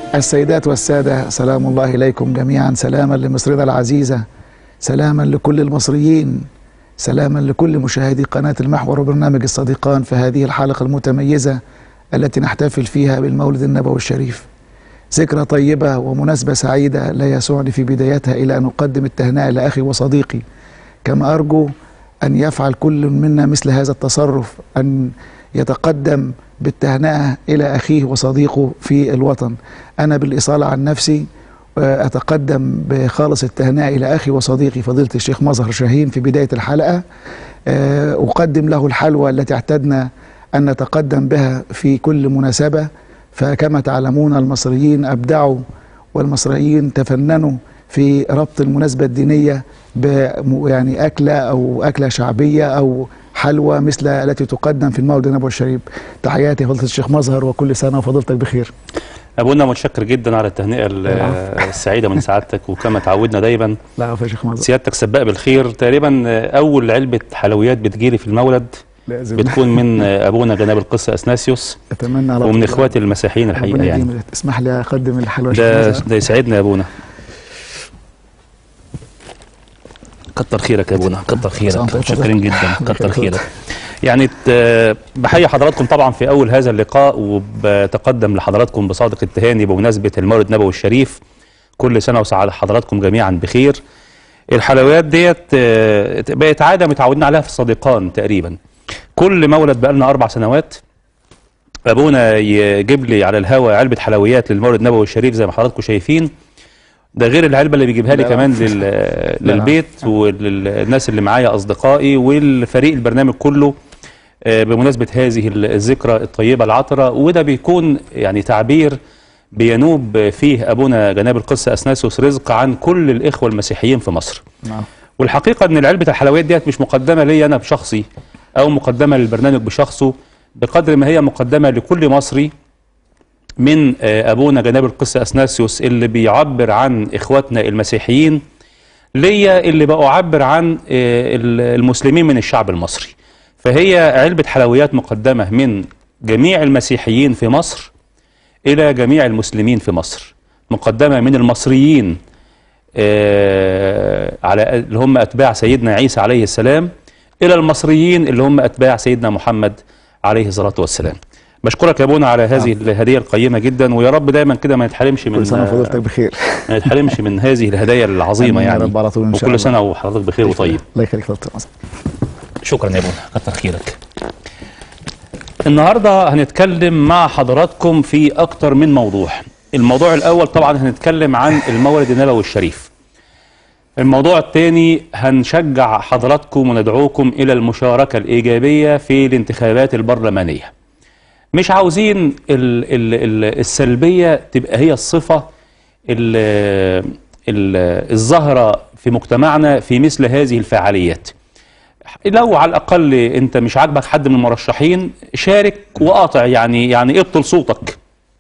السيدات والسادة سلام الله إليكم جميعا سلاما لمصرنا العزيزة سلاما لكل المصريين سلاما لكل مشاهدي قناة المحور وبرنامج الصديقان في هذه الحلقة المتميزة التي نحتفل فيها بالمولد النبوي الشريف ذكرى طيبة ومناسبة سعيدة لا يسعني في بدايتها إلى أن أقدم التهنئة لأخي وصديقي كما أرجو أن يفعل كل منا مثل هذا التصرف أن يتقدم بالتهنئة إلى أخيه وصديقه في الوطن أنا بالإصالة عن نفسي أتقدم بخالص التهنئة إلى أخي وصديقي فضيلة الشيخ مظهر شاهين في بداية الحلقة أقدم له الحلوى التي اعتدنا أن نتقدم بها في كل مناسبة فكما تعلمون المصريين أبدعوا والمصريين تفننوا في ربط المناسبة الدينية ب يعني أكلة أو أكلة شعبية أو حلوى مثل التي تقدم في المولد النبوي الشريف تحياتي فضيلة الشيخ مظهر وكل سنة وفضيلتك بخير ابونا متشكر جدا على التهنئه السعيده من سعادتك وكما تعودنا دايما لا يا شيخ مظهر سيادتك سباق بالخير تقريبا اول علبه حلويات بتجيلي في المولد لازم بتكون من ابونا جناب القس اثناسيوس اتمنى على ومن طول. اخواتي المسيحيين الحقيقه ربنا يعني يديم- اسمح لي اقدم الحلوى يا ده شيخ مظهر. ده يسعدنا يا ابونا كتر خيرك يا ابونا كتر خيرك سلام عليكم. متشكرين جدا كتر يخليك. خيرك يعني ت- بحيي حضراتكم طبعا في اول هذا اللقاء وبتقدم لحضراتكم بصادق التهاني بمناسبه المولد النبوي الشريف كل سنه وسعادة حضراتكم جميعا بخير الحلويات ديت آه، بقت عاده متعودين عليها في الصديقان تقريبا كل مولد بقالنا اربع سنوات ابونا يجيب لي على الهوا علبه حلويات للمولد النبوي الشريف زي ما حضراتكم شايفين ده غير العلبه اللي بيجيبها لي لا، لا. كمان لل... للبيت وللناس اللي معايا اصدقائي والفريق البرنامج كله آه، بمناسبه هذه الذكرى الطيبه العطره وده بيكون يعني تعبير بينوب فيه ابونا جناب القس اثناسيوس رزق عن كل الاخوه المسيحيين في مصر نعم والحقيقه ان علبه الحلويات ديت مش مقدمه لي انا بشخصي او مقدمه للبرنامج بشخصه بقدر ما هي مقدمه لكل مصري من آه، ابونا جناب القس اثناسيوس اللي بيعبر عن اخواتنا المسيحيين ليا اللي بعبر عن آه، ال- المسلمين من الشعب المصري فهي علبه حلويات مقدمه من جميع المسيحيين في مصر الى جميع المسلمين في مصر مقدمه من المصريين آه، على اللي هم اتباع سيدنا عيسى عليه السلام الى المصريين اللي هم اتباع سيدنا محمد عليه الصلاه والسلام بشكرك يا ابونا على هذه الهديه القيمه جدا ويا رب دايما كده ما نتحرمش من كل سنه وفضيلتك بخير ما نتحرمش من هذه الهدايا العظيمه آمين يا يعني رب على طول إن شاء الله. وكل سنه وحضرتك بخير وطيب الله يخليك فضيلة المظهر. شكرا يا ابونا كتر خيرك النهارده هنتكلم مع حضراتكم في اكتر من موضوع الموضوع الاول طبعا هنتكلم عن المولد النبوي الشريف الموضوع الثاني هنشجع حضراتكم وندعوكم الى المشاركه الايجابيه في الانتخابات البرلمانيه مش عاوزين ال ال ال السلبيه تبقى هي الصفه ال ال الظاهره في مجتمعنا في مثل هذه الفعاليات لو على الاقل انت مش عاجبك حد من المرشحين شارك وقاطع يعني يعني ابطل صوتك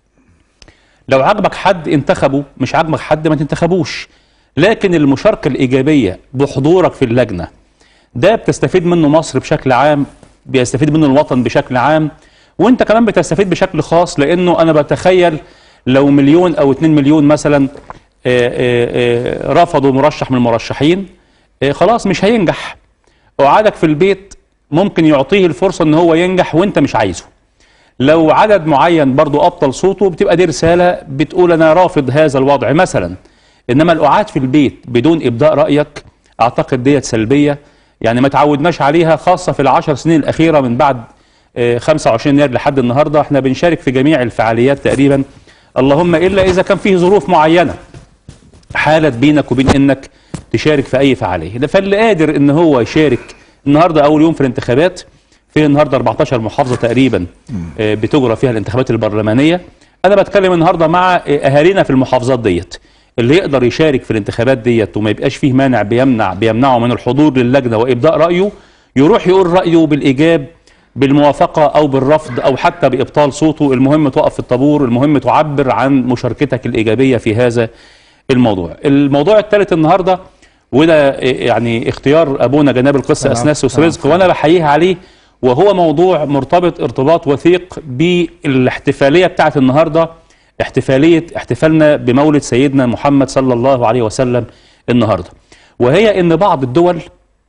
لو عاجبك حد انتخبه مش عاجبك حد ما تنتخبوش لكن المشاركه الايجابيه بحضورك في اللجنه ده بتستفيد منه مصر بشكل عام بيستفيد منه الوطن بشكل عام وانت كمان بتستفيد بشكل خاص لانه انا بتخيل لو مليون او اتنين مليون مثلا آه، آه، آه، رفضوا مرشح من المرشحين آه، خلاص مش هينجح وقعدك في البيت ممكن يعطيه الفرصة ان هو ينجح وانت مش عايزه لو عدد معين برضو ابطل صوته بتبقى دي رسالة بتقول انا رافض هذا الوضع مثلا انما القعاد في البيت بدون ابداء رأيك اعتقد ديت سلبية يعني ما تعودناش عليها خاصة في العشر سنين الاخيرة من بعد آه، 25 يناير لحد النهاردة احنا بنشارك في جميع الفعاليات تقريبا اللهم الا اذا كان فيه ظروف معينة حالت بينك وبين انك تشارك في اي فعاليه ده فاللي قادر ان هو يشارك النهارده اول يوم في الانتخابات في النهارده 14 محافظه تقريبا آه، بتجرى فيها الانتخابات البرلمانيه انا بتكلم النهارده مع آه، اهالينا في المحافظات ديت اللي يقدر يشارك في الانتخابات ديت وما يبقاش فيه مانع بيمنع بيمنعه من الحضور للجنه وابداء رايه يروح يقول رايه بالايجاب بالموافقه او بالرفض او حتى بابطال صوته المهم تقف في الطابور المهم تعبر عن مشاركتك الايجابيه في هذا الموضوع الموضوع الثالث النهارده وده يعني اختيار ابونا جناب القس نعم. اثناسيوس نعم. رزق وانا بحييه عليه وهو موضوع مرتبط ارتباط وثيق بالاحتفاليه بتاعت النهارده احتفالية احتفالنا بمولد سيدنا محمد صلى الله عليه وسلم النهاردة وهي ان بعض الدول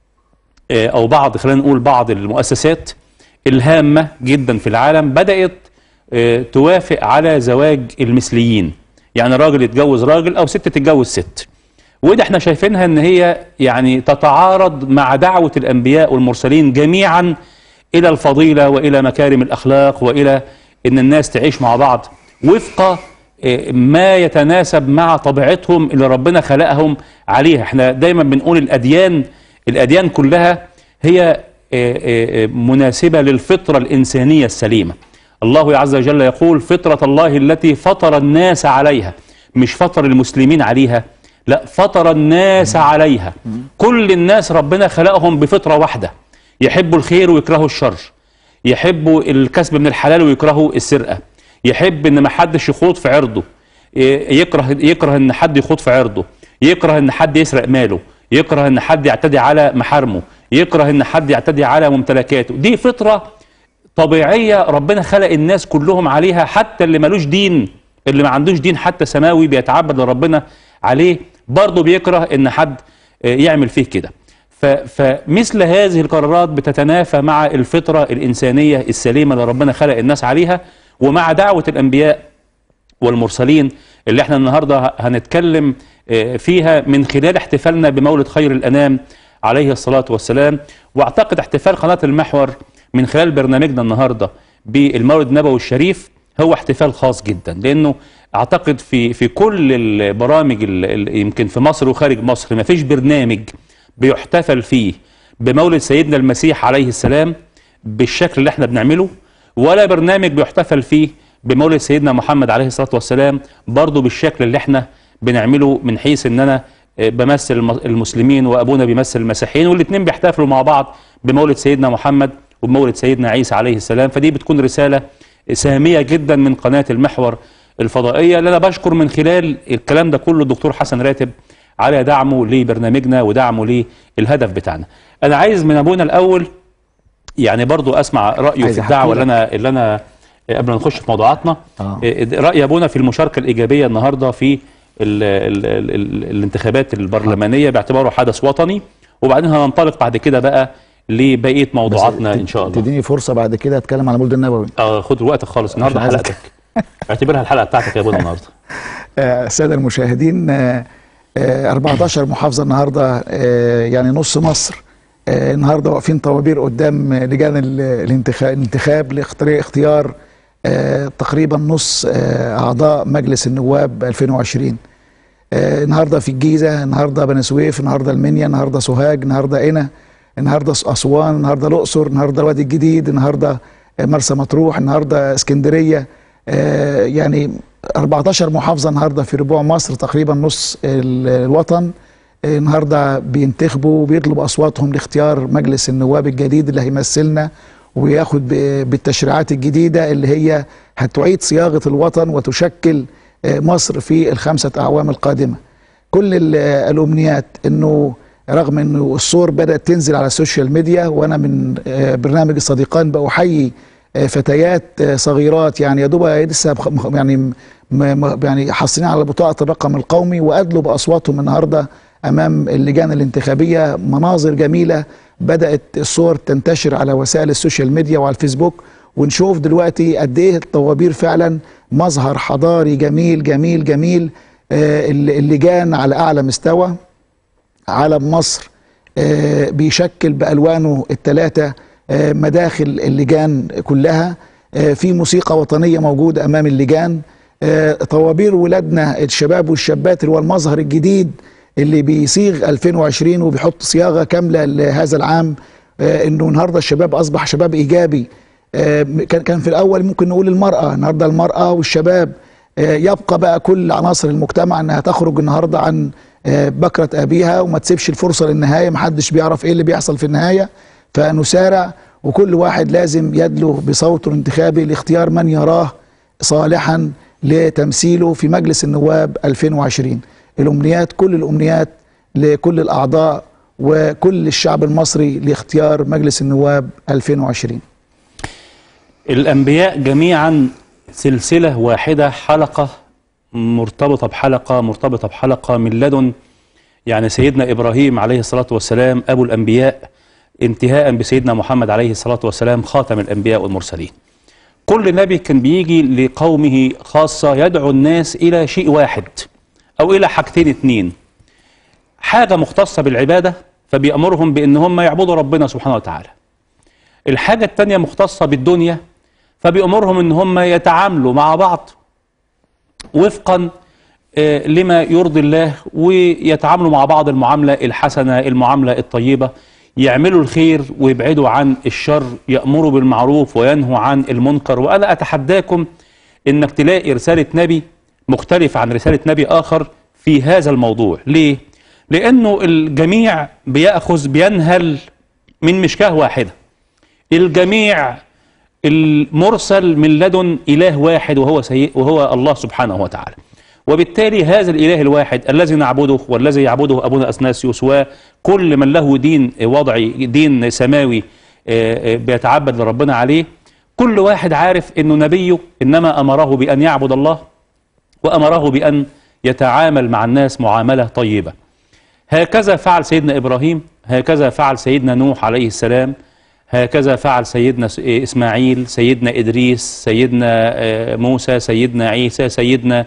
آه، او بعض خلينا نقول بعض المؤسسات الهامة جدا في العالم بدأت آه، توافق على زواج المثليين يعني راجل يتجوز راجل او ست تتجوز ست وده احنا شايفينها ان هي يعني تتعارض مع دعوة الانبياء والمرسلين جميعا الى الفضيلة والى مكارم الاخلاق والى ان الناس تعيش مع بعض وفق آه، ما يتناسب مع طبيعتهم اللي ربنا خلقهم عليها احنا دايما بنقول الاديان الاديان كلها هي آه، آه، آه، مناسبة للفطرة الانسانية السليمة الله عز وجل يقول فطرة الله التي فطر الناس عليها مش فطر المسلمين عليها لا فطر الناس عليها كل الناس ربنا خلقهم بفطرة واحدة يحبوا الخير ويكرهوا الشر يحبوا الكسب من الحلال ويكرهوا السرقة يحب ان ما حدش يخوض في عرضه ي- يكره يكره ان حد يخوض في عرضه يكره ان حد يسرق ماله يكره ان حد يعتدي على محارمه يكره ان حد يعتدي على ممتلكاته دي فطرة طبيعية ربنا خلق الناس كلهم عليها حتى اللي ملوش دين اللي ما عندوش دين حتى سماوي بيتعبد لربنا عليه برضه بيكره ان حد آه، يعمل فيه كده ف- فمثل هذه القرارات بتتنافى مع الفطرة الإنسانية السليمة اللي ربنا خلق الناس عليها ومع دعوة الأنبياء والمرسلين اللي احنا النهارده هنتكلم آه، فيها من خلال احتفالنا بمولد خير الانام عليه الصلاه والسلام واعتقد احتفال قناه المحور من خلال برنامجنا النهارده بالمولد النبوي الشريف هو احتفال خاص جدا لانه اعتقد في في كل البرامج ال- ال- يمكن في مصر وخارج مصر ما فيش برنامج بيحتفل فيه بمولد سيدنا المسيح عليه السلام بالشكل اللي احنا بنعمله ولا برنامج بيحتفل فيه بمولد سيدنا محمد عليه الصلاة والسلام برضه بالشكل اللي احنا بنعمله من حيث ان انا آه، بمثل الم- المسلمين وابونا بيمثل المسيحيين والاثنين بيحتفلوا مع بعض بمولد سيدنا محمد وبمولد سيدنا عيسى عليه السلام فدي بتكون رسالة سامية جدا من قناة المحور الفضائية اللي انا بشكر من خلال الكلام ده كله الدكتور حسن راتب على دعمه لبرنامجنا ودعمه للهدف بتاعنا انا عايز من ابونا الاول يعني برضو اسمع رايه عايز في أحكي الدعوه لك. اللي انا اللي انا قبل ما نخش في موضوعاتنا آه. إيه، راي ابونا في المشاركه الايجابيه النهارده في ال ال ال ال الانتخابات البرلمانيه باعتباره حدث وطني وبعدين هننطلق بعد كده بقى لبقيه موضوعاتنا ان شاء الله تديني فرصه بعد كده اتكلم على المولد النبوي اه خد وقتك خالص النهارده عايزك. حلقتك اعتبرها الحلقه بتاعتك يا ابونا النهارده آه، الساده المشاهدين آه، آه، 14 محافظه النهارده آه، يعني نص مصر آه، النهارده واقفين طوابير قدام آه، لجان ال- الانتخاب الانتخاب لاختيار اختيار آه، تقريبا نص آه، اعضاء مجلس النواب 2020 آه، النهارده في الجيزه النهارده بني سويف النهارده المنيا النهارده سوهاج النهارده قنا النهارده اسوان النهارده الاقصر النهارده الوادي الجديد النهارده آه، مرسى مطروح النهارده اسكندريه آه، يعني 14 محافظه النهارده في ربوع مصر تقريبا نص ال- الوطن آه، النهارده بينتخبوا وبيطلبوا اصواتهم لاختيار مجلس النواب الجديد اللي هيمثلنا وياخد ب- بالتشريعات الجديده اللي هي هتعيد صياغه الوطن وتشكل آه، مصر في الخمسه اعوام القادمه. كل ال- الامنيات انه رغم انه الصور بدات تنزل على السوشيال ميديا وانا من آه، برنامج الصديقان باحيي آه، فتيات آه، صغيرات يعني يا دوب لسه بخ- مخ- يعني م- م- يعني حاصلين على بطاقه الرقم القومي وادلوا باصواتهم النهارده امام اللجان الانتخابيه مناظر جميله بدات الصور تنتشر على وسائل السوشيال ميديا وعلى الفيسبوك ونشوف دلوقتي قد ايه الطوابير فعلا مظهر حضاري جميل جميل جميل آه، الل- اللجان على اعلى مستوى علم مصر آه، بيشكل بألوانه الثلاثة آه، مداخل اللجان كلها آه، في موسيقى وطنية موجودة أمام اللجان آه، طوابير ولادنا الشباب والشابات اللي هو المظهر الجديد اللي بيصيغ 2020 وبيحط صياغة كاملة لهذا العام آه، انه النهارده الشباب اصبح شباب ايجابي آه، كان كان في الاول ممكن نقول المراه النهارده المراه والشباب آه، يبقى بقى كل عناصر المجتمع انها تخرج النهارده عن آه، بكره ابيها وما تسيبش الفرصه للنهايه محدش بيعرف ايه اللي بيحصل في النهايه فنسارع وكل واحد لازم يدلو بصوته الانتخابي لاختيار من يراه صالحا لتمثيله في مجلس النواب 2020 الامنيات كل الامنيات لكل الاعضاء وكل الشعب المصري لاختيار مجلس النواب 2020 الأنبياء جميعا سلسلة واحدة حلقة مرتبطة بحلقة مرتبطة بحلقة من لدن يعني سيدنا إبراهيم عليه الصلاة والسلام أبو الأنبياء انتهاء بسيدنا محمد عليه الصلاة والسلام خاتم الأنبياء والمرسلين كل نبي كان بيجي لقومه خاصة يدعو الناس إلى شيء واحد أو إلى حاجتين اتنين حاجة مختصة بالعبادة فبيأمرهم بأن هم يعبدوا ربنا سبحانه وتعالى الحاجة التانية مختصة بالدنيا فبيأمرهم أن هم يتعاملوا مع بعض وفقا آه، لما يرضي الله ويتعاملوا مع بعض المعاملة الحسنة المعاملة الطيبة يعملوا الخير ويبعدوا عن الشر يأمروا بالمعروف وينهوا عن المنكر وأنا أتحداكم إنك تلاقي رسالة نبي مختلفة عن رسالة نبي آخر في هذا الموضوع ليه؟ لأنه الجميع بيأخذ بينهل من مشكاه واحدة الجميع المرسل من لدن إله واحد وهو سي... وهو الله سبحانه وتعالى وبالتالي هذا الإله الواحد الذي نعبده والذي يعبده أبونا أثناسيوس وكل من له دين وضعي دين سماوي آه، آه، بيتعبد لربنا عليه كل واحد عارف أنه نبيه إنما أمره بأن يعبد الله وأمره بأن يتعامل مع الناس معاملة طيبة هكذا فعل سيدنا إبراهيم هكذا فعل سيدنا نوح عليه السلام هكذا فعل سيدنا س- إسماعيل سيدنا إدريس سيدنا آه، موسى سيدنا عيسى سيدنا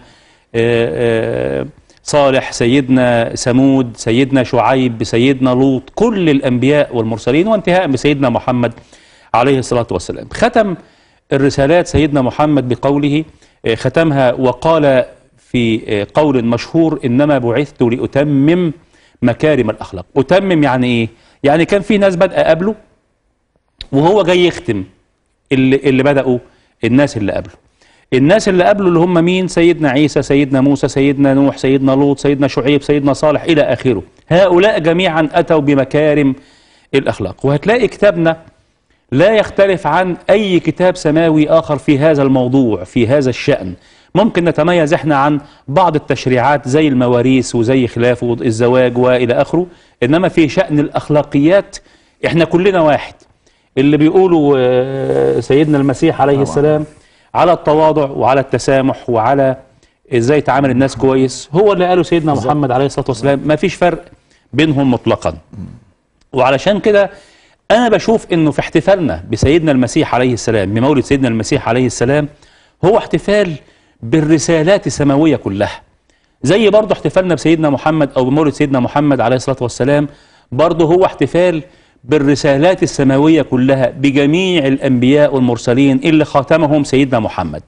آه، آه، صالح سيدنا ثمود سيدنا شعيب سيدنا لوط كل الأنبياء والمرسلين وانتهاء بسيدنا محمد عليه الصلاة والسلام ختم الرسالات سيدنا محمد بقوله آه، ختمها وقال في آه، قول مشهور إنما بعثت لأتمم مكارم الأخلاق أتمم يعني إيه؟ يعني كان في ناس بدأ قبله وهو جاي يختم اللي, اللي بدأوا الناس اللي قبله الناس اللي قبله اللي هم مين سيدنا عيسى سيدنا موسى سيدنا نوح سيدنا لوط سيدنا شعيب سيدنا صالح إلى آخره هؤلاء جميعا أتوا بمكارم الأخلاق وهتلاقي كتابنا لا يختلف عن أي كتاب سماوي آخر في هذا الموضوع في هذا الشأن ممكن نتميز احنا عن بعض التشريعات زي المواريث وزي خلافه الزواج وإلى آخره إنما في شأن الأخلاقيات احنا كلنا واحد اللي بيقولوا آه، سيدنا المسيح عليه طبعاً. السلام على التواضع وعلى التسامح وعلى ازاي تعامل الناس كويس هو اللي قاله سيدنا بالظبط. محمد عليه الصلاة والسلام ما فيش فرق بينهم مطلقا وعلشان كده انا بشوف انه في احتفالنا بسيدنا المسيح عليه السلام بمولد سيدنا المسيح عليه السلام هو احتفال بالرسالات السماوية كلها زي برضه احتفالنا بسيدنا محمد او بمولد سيدنا محمد عليه الصلاة والسلام برضه هو احتفال بالرسالات السماوية كلها بجميع الانبياء والمرسلين اللي خاتمهم سيدنا محمد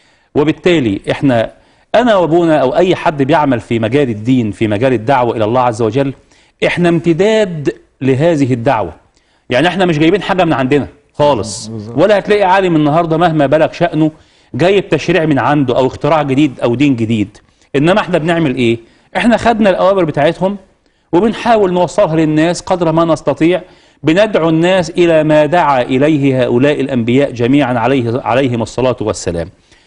وبالتالي احنا انا وابونا او اي حد بيعمل في مجال الدين في مجال الدعوه الى الله عز وجل احنا امتداد لهذه الدعوه يعني احنا مش جايبين حاجه من عندنا خالص بالظبط. ولا هتلاقي عالم النهارده مهما بلغ شانه جايب تشريع من عنده او اختراع جديد او دين جديد انما احنا بنعمل ايه احنا خدنا الاوامر بتاعتهم وبنحاول نوصلها للناس قدر ما نستطيع بندعو الناس الى ما دعا اليه هؤلاء الانبياء جميعا عليه عليهم الصلاه والسلام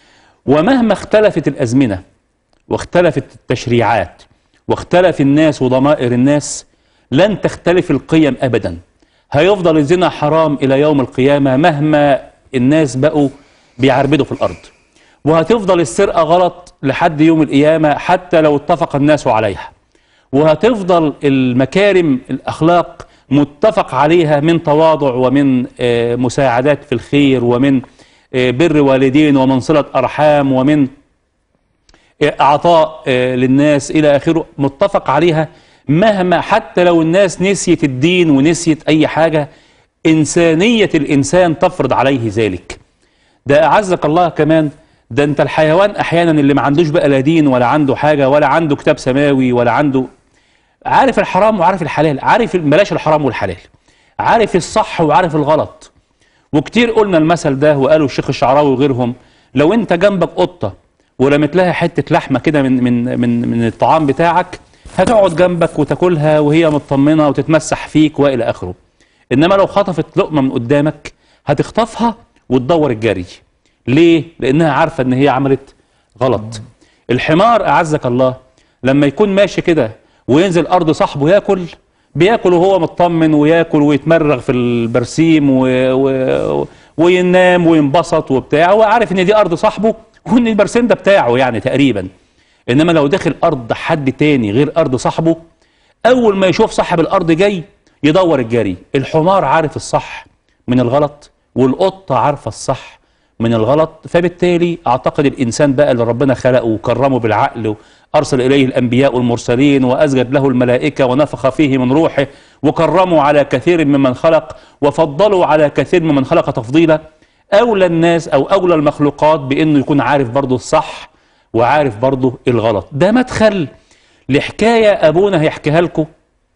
ومهما اختلفت الأزمنة واختلفت التشريعات واختلف الناس وضمائر الناس لن تختلف القيم أبدا هيفضل الزنا حرام إلى يوم القيامة مهما الناس بقوا بيعربدوا في الأرض وهتفضل السرقة غلط لحد يوم القيامة حتى لو اتفق الناس عليها وهتفضل المكارم الأخلاق متفق عليها من تواضع ومن آه، مساعدات في الخير ومن آه، بر والدين ومن صلة أرحام ومن آه، أعطاء آه، للناس إلى آخره متفق عليها مهما حتى لو الناس نسيت الدين ونسيت أي حاجة إنسانية الإنسان تفرض عليه ذلك ده أعزك الله كمان ده أنت الحيوان أحيانا اللي ما عندوش بقى لا دين ولا عنده حاجة ولا عنده كتاب سماوي ولا عنده عارف الحرام وعارف الحلال عارف بلاش الحرام والحلال عارف الصح وعارف الغلط وكتير قلنا المثل ده وقالوا الشيخ الشعراوي وغيرهم لو انت جنبك قطة ورمت لها حتة لحمة كده من من من من الطعام بتاعك هتقعد جنبك وتاكلها وهي مطمنة وتتمسح فيك والى اخره انما لو خطفت لقمة من قدامك هتخطفها وتدور الجري ليه؟ لانها عارفة ان هي عملت غلط الحمار اعزك الله لما يكون ماشي كده وينزل ارض صاحبه ياكل بياكل وهو مطمن وياكل ويتمرغ في البرسيم و... و... وينام وينبسط وبتاع وعارف ان دي ارض صاحبه وان البرسيم ده بتاعه يعني تقريبا انما لو دخل ارض حد تاني غير ارض صاحبه اول ما يشوف صاحب الارض جاي يدور الجري الحمار عارف الصح من الغلط والقطه عارفه الصح من الغلط فبالتالي اعتقد الانسان بقى اللي ربنا خلقه وكرمه بالعقل وارسل اليه الانبياء والمرسلين واسجد له الملائكه ونفخ فيه من روحه وكرمه على كثير ممن خلق وفضله على كثير ممن خلق تفضيلا اولى الناس او اولى المخلوقات بانه يكون عارف برضه الصح وعارف برضه الغلط ده مدخل لحكايه ابونا هيحكيها لكم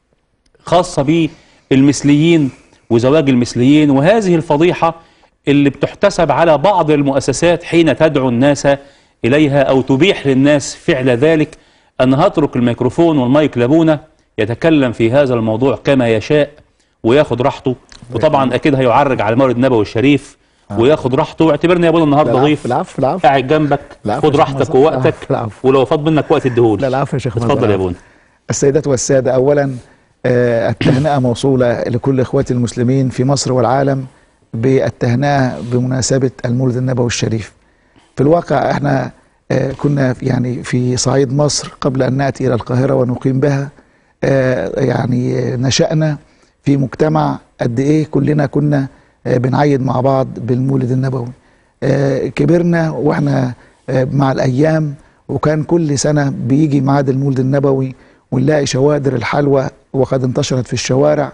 خاصه بالمثليين وزواج المثليين وهذه الفضيحه اللي بتحتسب على بعض المؤسسات حين تدعو الناس إليها أو تبيح للناس فعل ذلك أنا هترك الميكروفون والمايك لابونا يتكلم في هذا الموضوع كما يشاء وياخد راحته وطبعا أكيد هيعرج على المولد النبوي الشريف وياخد راحته واعتبرني يا ابونا النهارده العفو، ضيف العفو، العفو. قاعد جنبك العفو خد يا شيخ راحتك مصطفى. ووقتك العفو، العفو. ولو فاض منك وقت اديهولي لا العفو يا شيخ مصطفى. اتفضل يا ابونا السيدات والسادة أولا آه، التهنئة موصولة لكل إخواتي المسلمين في مصر والعالم بالتهنئة بمناسبة المولد النبوي الشريف في الواقع احنا آه، كنا في- يعني في صعيد مصر قبل أن نأتي إلى القاهرة ونقيم بها آه، يعني آه، نشأنا في مجتمع قد إيه كلنا كنا آه، بنعيد مع بعض بالمولد النبوي آه، كبرنا وإحنا آه، مع الأيام وكان كل سنة بيجي ميعاد المولد النبوي ونلاقي شوادر الحلوى وقد انتشرت في الشوارع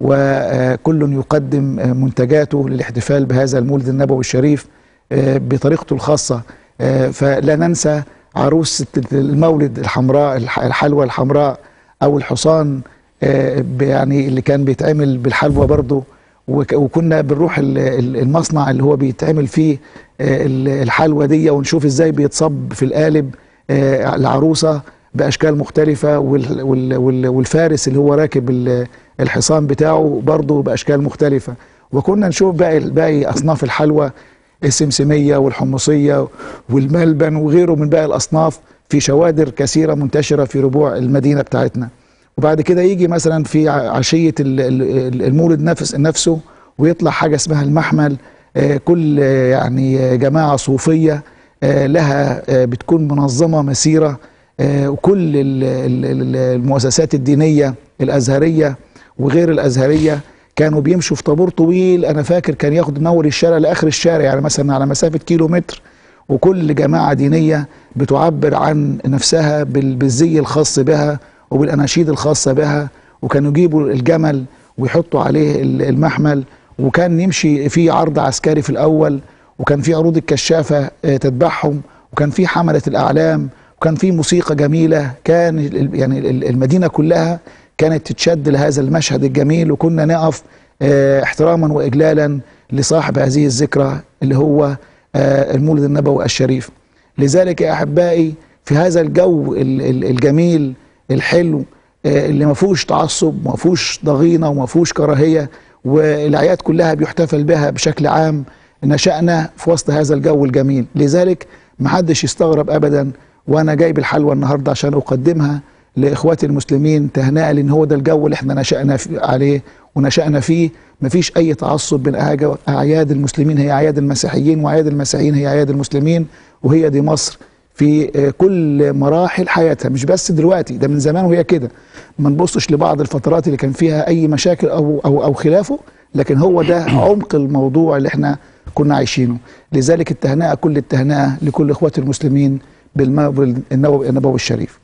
وكل يقدم منتجاته للاحتفال بهذا المولد النبوي الشريف آه، بطريقته الخاصة آه، فلا ننسى عروس المولد الحمراء الح- الحلوى الحمراء أو الحصان آه، ب- يعني اللي كان بيتعمل بالحلوى برضه وك- وكنا بنروح ال- ال- المصنع اللي هو بيتعمل فيه آه، ال- الحلوى دي ونشوف ازاي بيتصب في القالب آه، العروسة بأشكال مختلفة وال- وال- وال- والفارس اللي هو راكب ال- الحصان بتاعه برضه بأشكال مختلفة وكنا نشوف باقي باقي أصناف الحلوى السمسمية والحمصية والملبن وغيره من باقي الأصناف في شوادر كثيرة منتشرة في ربوع المدينة بتاعتنا وبعد كده يجي مثلا في ع- عشية ال- ال- المولد نفس نفسه ويطلع حاجة اسمها المحمل آه، كل آه، يعني آه، جماعة صوفية آه، لها آه، بتكون منظمة مسيرة آه، وكل ال- ال- ال- المؤسسات الدينية الأزهرية وغير الأزهرية كانوا بيمشوا في طابور طويل أنا فاكر كان ياخد من أول الشارع لآخر الشارع يعني مثلا على مسافة كيلو متر وكل جماعة دينية بتعبر عن نفسها بال- بالزي الخاص بها وبالأناشيد الخاصة بها وكانوا يجيبوا الجمل ويحطوا عليه ال- المحمل وكان يمشي في عرض عسكري في الأول وكان في عروض الكشافة آه، تتبعهم وكان في حملة الأعلام وكان في موسيقى جميلة كان ال- يعني ال- المدينة كلها كانت تتشد لهذا المشهد الجميل وكنا نقف آه، احتراما وإجلالا لصاحب هذه الذكرى اللي هو آه، المولد النبوي الشريف لذلك يا أحبائي في هذا الجو ال- ال- الجميل الحلو آه، اللي ما فيهوش تعصب وما فيهوش ضغينه وما فيهوش كراهيه والاعياد كلها بيحتفل بها بشكل عام نشأنا في وسط هذا الجو الجميل لذلك ما حدش يستغرب ابدا وانا جايب الحلوى النهارده عشان اقدمها لاخواتي المسلمين تهنئه لان هو ده الجو اللي احنا نشأنا في- عليه ونشأنا فيه مفيش اي تعصب بين أعج- اعياد المسلمين هي اعياد المسيحيين واعياد المسيحيين هي اعياد المسلمين وهي دي مصر في آه، كل مراحل حياتها مش بس دلوقتي ده من زمان وهي كده ما نبصش لبعض الفترات اللي كان فيها اي مشاكل او او او خلافه لكن هو ده عمق الموضوع اللي احنا كنا عايشينه لذلك التهنئه كل التهنئه لكل اخواتي المسلمين بالمولد النبوي النبوي الشريف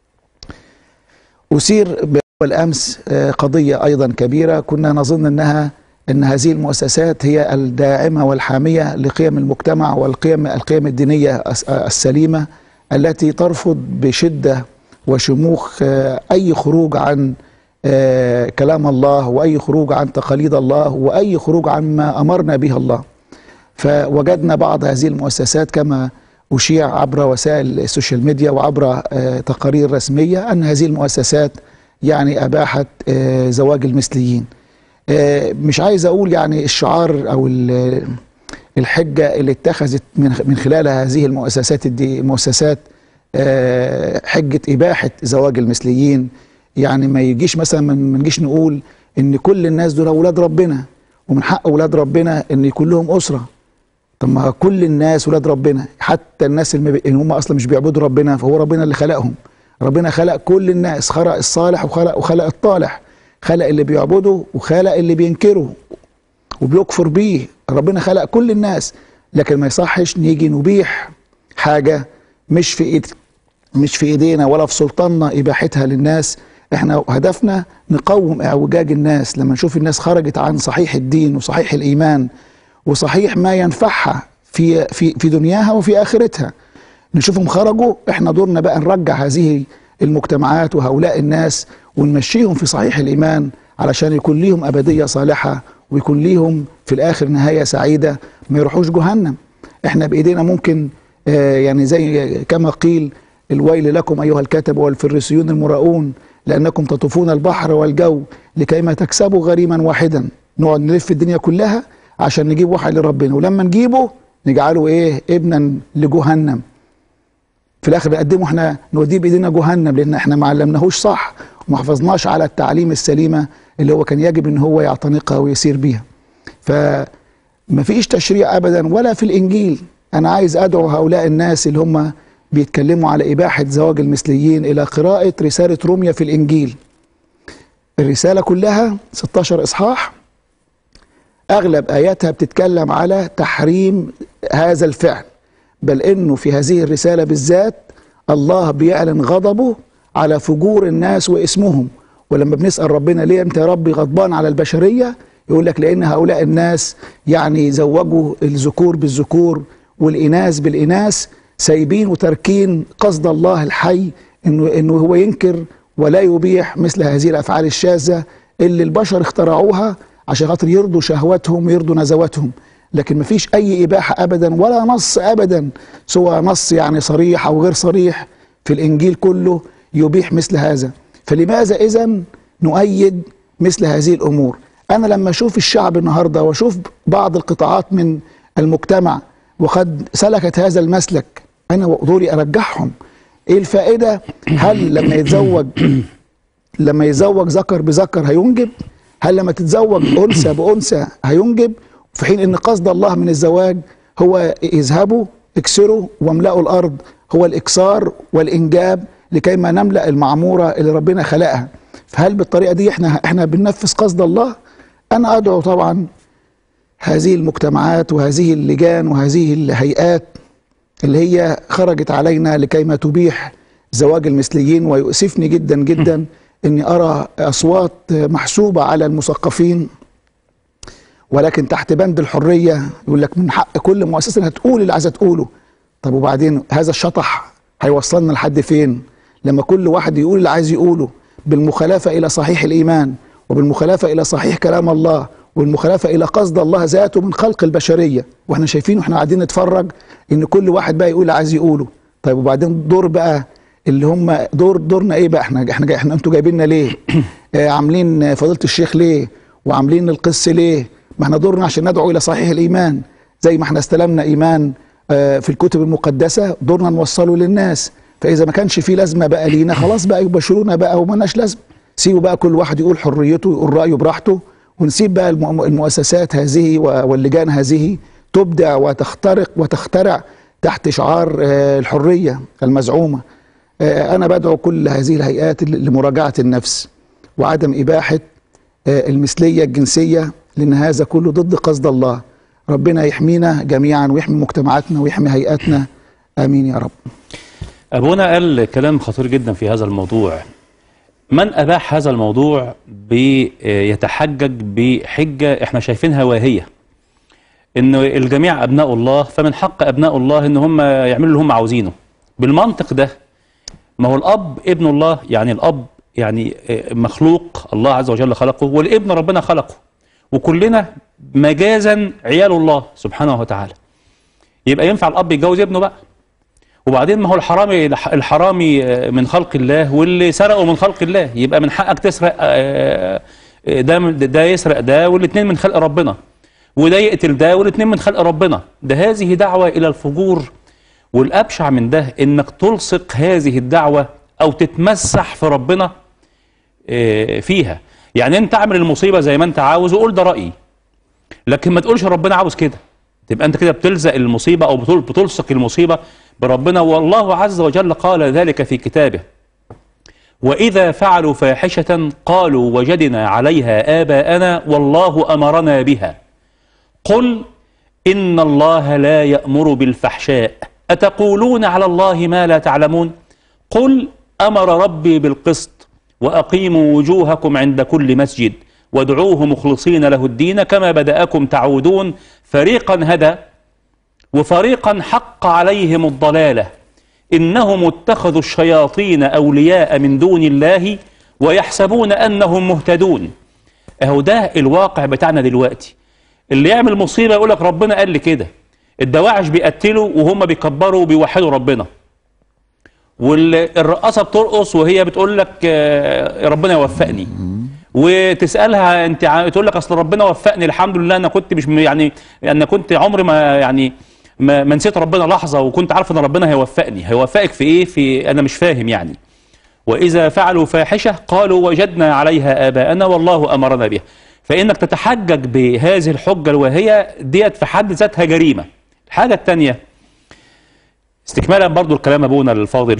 أثير بالأمس آه، قضية أيضا كبيرة كنا نظن أنها أن هذه المؤسسات هي الداعمة والحامية لقيم المجتمع والقيم القيم الدينية الس- السليمة التي ترفض بشدة وشموخ آه، أي خروج عن آه، كلام الله وأي خروج عن تقاليد الله وأي خروج عن ما أمرنا به الله فوجدنا بعض هذه المؤسسات كما أشيع عبر وسائل السوشيال ميديا وعبر آه، تقارير رسمية أن هذه المؤسسات يعني أباحت آه، زواج المثليين آه، مش عايز أقول يعني الشعار أو ال- الحجة اللي اتخذت من من خلالها هذه المؤسسات دي المؤسسات آه، حجة إباحة زواج المثليين يعني ما يجيش مثلا ما ما نجيش نقول إن كل الناس دول أولاد ربنا ومن حق اولاد ربنا ان يكون لهم اسره طب ما كل الناس ولاد ربنا حتى الناس اللي ما بي- اللي هم اصلا مش بيعبدوا ربنا فهو ربنا اللي خلقهم ربنا خلق كل الناس خلق الصالح وخلق وخلق الطالح خلق اللي بيعبده وخلق اللي بينكره وبيكفر بيه ربنا خلق كل الناس لكن ما يصحش نيجي نبيح حاجة مش في ايد مش في ايدينا ولا في سلطاننا اباحتها للناس احنا هدفنا نقوم اعوجاج الناس لما نشوف الناس خرجت عن صحيح الدين وصحيح الايمان وصحيح ما ينفعها في في في دنياها وفي اخرتها نشوفهم خرجوا احنا دورنا بقى نرجع هذه المجتمعات وهؤلاء الناس ونمشيهم في صحيح الايمان علشان يكون ليهم ابديه صالحه ويكون ليهم في الاخر نهايه سعيده ما يروحوش جهنم احنا بايدينا ممكن آه يعني زي كما قيل الويل لكم ايها الكتب والفريسيون المراؤون لانكم تطوفون البحر والجو لكيما تكسبوا غريما واحدا نقعد نلف الدنيا كلها عشان نجيب واحد لربنا ولما نجيبه نجعله ايه ابنا لجهنم في الاخر نقدمه احنا نوديه بايدينا جهنم لان احنا ما علمناهوش صح وما حفظناش على التعليم السليمه اللي هو كان يجب ان هو يعتنقها ويسير بيها فما فيش تشريع ابدا ولا في الانجيل انا عايز ادعو هؤلاء الناس اللي هم بيتكلموا على اباحه زواج المثليين الى قراءه رساله روميا في الانجيل الرساله كلها 16 اصحاح اغلب اياتها بتتكلم على تحريم هذا الفعل بل انه في هذه الرساله بالذات الله بيعلن غضبه على فجور الناس واسمهم ولما بنسال ربنا ليه انت يا ربي غضبان على البشريه يقول لك لان هؤلاء الناس يعني زوجوا الذكور بالذكور والاناث بالاناث سايبين وتاركين قصد الله الحي انه انه هو ينكر ولا يبيح مثل هذه الافعال الشاذه اللي البشر اخترعوها عشان خاطر يرضوا شهواتهم ويرضوا نزواتهم لكن مفيش اي اباحه ابدا ولا نص ابدا سواء نص يعني صريح او غير صريح في الانجيل كله يبيح مثل هذا فلماذا اذا نؤيد مثل هذه الامور انا لما اشوف الشعب النهارده واشوف بعض القطاعات من المجتمع وقد سلكت هذا المسلك انا دوري ارجعهم ايه الفائده هل لما يتزوج لما يتزوج ذكر بذكر هينجب هل لما تتزوج انثى بانثى هينجب في حين ان قصد الله من الزواج هو اذهبوا اكسروا واملأوا الارض هو الاكسار والانجاب لكي ما نملأ المعموره اللي ربنا خلقها فهل بالطريقه دي احنا احنا بننفذ قصد الله انا ادعو طبعا هذه المجتمعات وهذه اللجان وهذه الهيئات اللي هي خرجت علينا لكي ما تبيح زواج المثليين ويؤسفني جدا جدا اني ارى اصوات محسوبه على المثقفين ولكن تحت بند الحريه يقول لك من حق كل مؤسسه انها تقول اللي عايزه تقوله طب وبعدين هذا الشطح هيوصلنا لحد فين لما كل واحد يقول اللي عايز يقوله بالمخالفه الى صحيح الايمان وبالمخالفه الى صحيح كلام الله والمخالفه الى قصد الله ذاته من خلق البشريه واحنا شايفين واحنا قاعدين نتفرج ان كل واحد بقى يقول اللي عايز يقوله طيب وبعدين دور بقى اللي هم دور دورنا ايه بقى احنا احنا احنا انتوا جايبيننا ليه آه عاملين فضيله الشيخ ليه وعاملين القس ليه ما احنا دورنا عشان ندعو الى صحيح الايمان زي ما احنا استلمنا ايمان آه في الكتب المقدسه دورنا نوصله للناس فاذا ما كانش في لازمه بقى لينا خلاص بقى يبشرونا بقى ومالناش لازمه سيبوا بقى كل واحد يقول حريته يقول رايه براحته ونسيب بقى المؤسسات هذه واللجان هذه تبدع وتخترق وتخترع تحت شعار الحريه المزعومه انا بدعو كل هذه الهيئات لمراجعه النفس وعدم اباحه المثليه الجنسيه لان هذا كله ضد قصد الله ربنا يحمينا جميعا ويحمي مجتمعاتنا ويحمي هيئاتنا امين يا رب ابونا قال كلام خطير جدا في هذا الموضوع من اباح هذا الموضوع بيتحجج بحجه احنا شايفينها واهيه انه الجميع ابناء الله فمن حق ابناء الله ان هم يعملوا اللي هم عاوزينه بالمنطق ده ما هو الاب ابن الله يعني الاب يعني مخلوق الله عز وجل خلقه والابن ربنا خلقه وكلنا مجازا عيال الله سبحانه وتعالى يبقى ينفع الاب يتجوز ابنه بقى وبعدين ما هو الحرامي الحرامي من خلق الله واللي سرقه من خلق الله يبقى من حقك تسرق ده ده يسرق ده والاثنين من خلق ربنا وده يقتل ده والاثنين من خلق ربنا ده هذه دعوة إلى الفجور والأبشع من ده إنك تلصق هذه الدعوة أو تتمسح في ربنا فيها يعني أنت اعمل المصيبة زي ما أنت عاوز وقول ده رأيي لكن ما تقولش ربنا عاوز كده تبقى انت كده بتلزق المصيبه او بتل- بتلصق المصيبه بربنا والله عز وجل قال ذلك في كتابه واذا فعلوا فاحشه قالوا وجدنا عليها اباءنا والله امرنا بها قل ان الله لا يامر بالفحشاء اتقولون على الله ما لا تعلمون قل امر ربي بالقسط واقيموا وجوهكم عند كل مسجد وادعوه مخلصين له الدين كما بداكم تعودون فريقا هدى وفريقا حق عليهم الضلاله انهم اتخذوا الشياطين اولياء من دون الله ويحسبون انهم مهتدون اهو ده الواقع بتاعنا دلوقتي اللي يعمل مصيبه يقول لك ربنا قال لي كده الدواعش بيقتلوا وهم بيكبروا وبيوحدوا ربنا والرقاصه بترقص وهي بتقول لك آه، ربنا يوفقني وتسالها انت ع- تقول لك اصل ربنا وفقني الحمد لله انا كنت مش م- يعني انا كنت عمري ما يعني ما, ما نسيت ربنا لحظه وكنت عارف ان ربنا هيوفقني هيوفقك في ايه في انا مش فاهم يعني واذا فعلوا فاحشه قالوا وجدنا عليها اباءنا والله امرنا بها فانك تتحجج بهذه الحجه الواهيه ديت في حد ذاتها جريمه الحاجه الثانيه استكمالا برضو الكلام ابونا الفاضل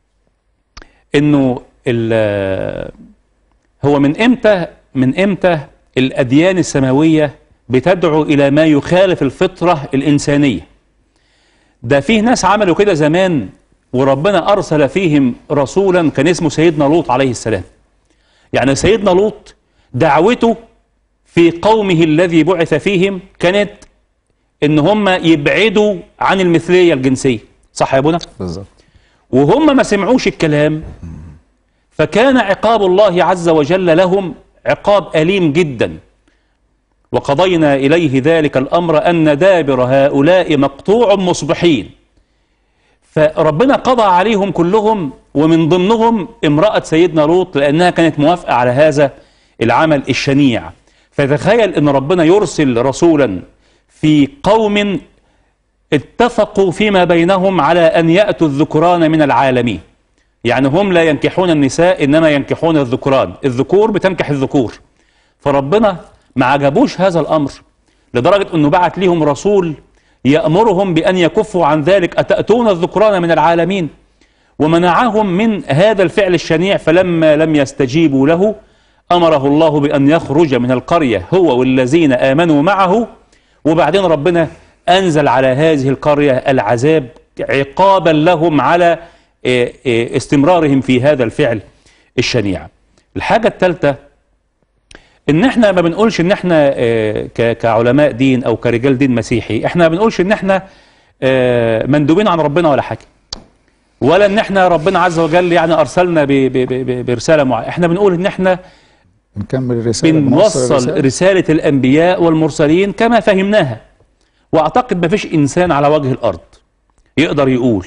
انه ال- هو من امتى من امتى الاديان السماويه بتدعو الى ما يخالف الفطره الانسانيه ده فيه ناس عملوا كده زمان وربنا ارسل فيهم رسولا كان اسمه سيدنا لوط عليه السلام يعني سيدنا لوط دعوته في قومه الذي بعث فيهم كانت ان هم يبعدوا عن المثليه الجنسيه صح يا ابونا بالظبط وهم ما سمعوش الكلام فكان عقاب الله عز وجل لهم عقاب أليم جدا وقضينا إليه ذلك الأمر أن دابر هؤلاء مقطوع مصبحين فربنا قضى عليهم كلهم ومن ضمنهم امرأة سيدنا لوط لأنها كانت موافقة على هذا العمل الشنيع فتخيل أن ربنا يرسل رسولا في قوم اتفقوا فيما بينهم على أن يأتوا الذكران من العالمين يعني هم لا ينكحون النساء إنما ينكحون الذكران الذكور بتنكح الذكور فربنا ما عجبوش هذا الأمر لدرجة أنه بعت لهم رسول يأمرهم بأن يكفوا عن ذلك أتأتون الذكران من العالمين ومنعهم من هذا الفعل الشنيع فلما لم يستجيبوا له أمره الله بأن يخرج من القرية هو والذين آمنوا معه وبعدين ربنا أنزل على هذه القرية العذاب عقابا لهم على إيه، إيه، استمرارهم في هذا الفعل الشنيع الحاجة الثالثة ان احنا ما بنقولش ان احنا آه، ك- كعلماء دين او كرجال دين مسيحي احنا ما بنقولش ان احنا آه، مندوبين عن ربنا ولا حاجه ولا ان احنا ربنا عز وجل يعني ارسلنا ب- ب- ب- برساله معينه احنا بنقول ان احنا نكمل الرسالة بنوصل بنوصل الرسالة. رساله الانبياء والمرسلين كما فهمناها واعتقد ما فيش انسان على وجه الارض يقدر يقول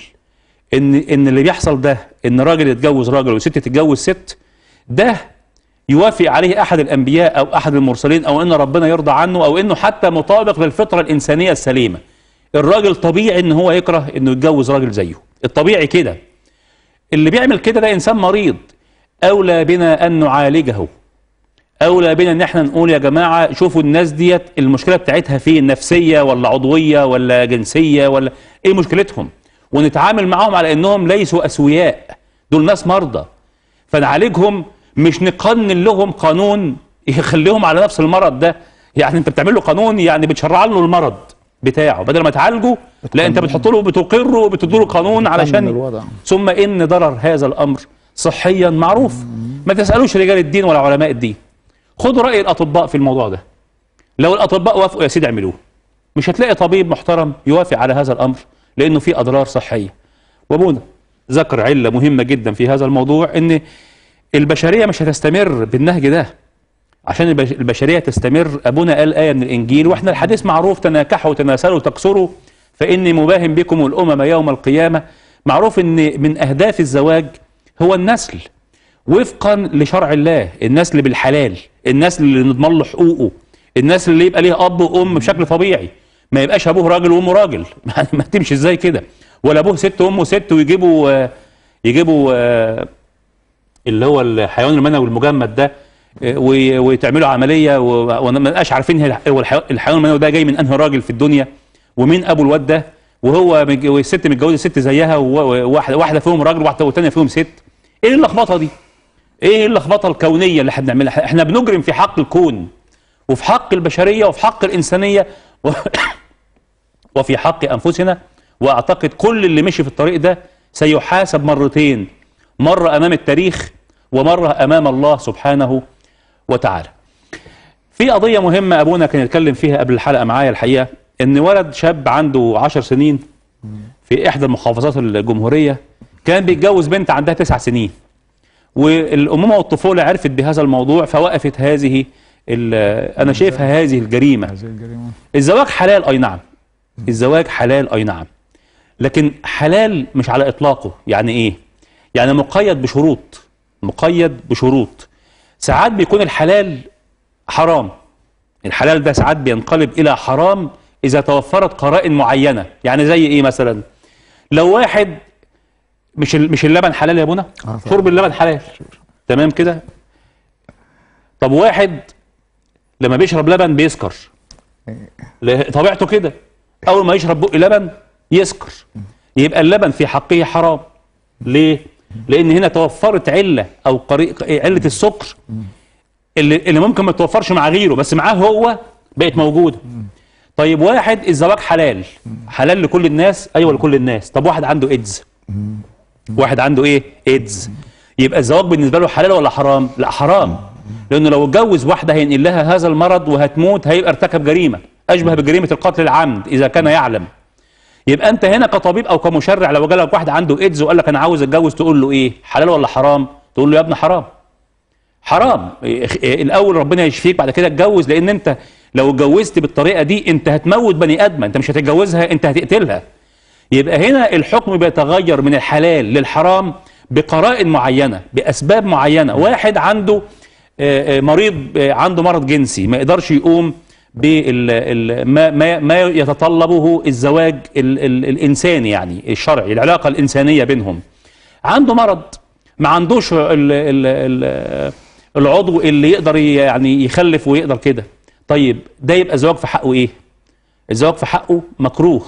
ان ان اللي بيحصل ده ان راجل يتجوز راجل وست تتجوز ست ده يوافق عليه احد الانبياء او احد المرسلين او ان ربنا يرضى عنه او انه حتى مطابق للفطره الانسانيه السليمه الراجل طبيعي ان هو يكره انه يتجوز راجل زيه الطبيعي كده اللي بيعمل كده ده انسان مريض اولى بنا ان نعالجه اولى بنا ان احنا نقول يا جماعه شوفوا الناس ديت المشكله بتاعتها فين نفسيه ولا عضويه ولا جنسيه ولا ايه مشكلتهم ونتعامل معاهم على انهم ليسوا اسوياء دول ناس مرضى فنعالجهم مش نقنن لهم قانون يخليهم على نفس المرض ده يعني انت بتعمل له قانون يعني بتشرع له المرض بتاعه بدل ما تعالجه لا انت بتحط له بتقره وبتدي له قانون علشان الوضع. ثم ان ضرر هذا الامر صحيا معروف ما تسالوش رجال الدين ولا علماء الدين خدوا راي الاطباء في الموضوع ده لو الاطباء وافقوا يا سيدي اعملوه مش هتلاقي طبيب محترم يوافق على هذا الامر لانه فيه اضرار صحيه وابونا ذكر عله مهمه جدا في هذا الموضوع ان البشريه مش هتستمر بالنهج ده عشان البش- البشريه تستمر ابونا قال ايه من الانجيل واحنا الحديث معروف تناكحوا تناسلوا تكسروا فاني مباهم بكم الامم يوم القيامه معروف ان من اهداف الزواج هو النسل وفقا لشرع الله النسل بالحلال النسل اللي نضمن له حقوقه النسل اللي يبقى ليه اب وام بشكل طبيعي ما يبقاش ابوه راجل وامه راجل يعني ما تمشي ازاي كده ولا ابوه ست وامه ست ويجيبوا آه، يجيبوا آه، اللي هو الحيوان المنوي المجمد ده آه، و- وتعملوا عمليه و- وما نبقاش عارفين هي- هو الحيوان الحيوان المنوي ده جاي من انهي راجل في الدنيا ومين ابو الواد ده وهو متج- والست متجوزه ست زيها وواحده واحده فيهم راجل واحده والثانيه فيهم ست ايه اللخبطه دي؟ ايه اللخبطه الكونيه اللي احنا بنعملها؟ احنا بنجرم في حق الكون وفي حق البشريه وفي حق الانسانيه و... وفي حق انفسنا واعتقد كل اللي مشي في الطريق ده سيحاسب مرتين مره امام التاريخ ومره امام الله سبحانه وتعالى. في قضيه مهمه ابونا كان يتكلم فيها قبل الحلقه معايا الحقيقه ان ولد شاب عنده عشر سنين في احدى المحافظات الجمهوريه كان بيتجوز بنت عندها تسع سنين والامومه والطفوله عرفت بهذا الموضوع فوقفت هذه ال- انا شايفها هذه الجريمه هذه الجريمة الزواج حلال اي نعم الزواج حلال اي نعم لكن حلال مش على اطلاقه يعني ايه يعني مقيد بشروط مقيد بشروط ساعات بيكون الحلال حرام الحلال ده ساعات بينقلب الى حرام اذا توفرت قرائن معينه يعني زي ايه مثلا لو واحد مش ال- مش اللبن حلال يا ابونا طبعا. شرب اللبن حلال تمام كده طب واحد لما بيشرب لبن بيسكر ل- طبيعته كده اول ما يشرب بق لبن يسكر يبقى اللبن في حقه حرام ليه لان هنا توفرت عله او قري... عله السكر اللي, اللي ممكن ما تتوفرش مع غيره بس معاه هو بقت موجوده طيب واحد الزواج حلال حلال لكل الناس ايوه لكل الناس طب واحد عنده ايدز واحد عنده ايه ايدز يبقى الزواج بالنسبه له حلال ولا حرام لا حرام لانه لو اتجوز واحده هينقل لها هذا المرض وهتموت هيبقى ارتكب جريمه اشبه بجريمه القتل العمد اذا كان يعلم يبقى انت هنا كطبيب او كمشرع لو جالك واحد عنده ايدز وقال لك انا عاوز اتجوز تقول له ايه حلال ولا حرام تقول له يا ابني حرام حرام إيه، إيه، الاول ربنا يشفيك بعد كده اتجوز لان انت لو اتجوزت بالطريقه دي انت هتموت بني ادم انت مش هتتجوزها انت هتقتلها يبقى هنا الحكم بيتغير من الحلال للحرام بقرائن معينه باسباب معينه واحد عنده آه، آه، مريض آه، عنده مرض جنسي ما يقدرش يقوم بال ال- ما ما ما يتطلبه الزواج ال ال الانساني يعني الشرعي العلاقه الانسانيه بينهم عنده مرض ما عندوش ال ال ال العضو اللي يقدر يعني يخلف ويقدر كده طيب ده يبقى زواج في حقه ايه الزواج في حقه مكروه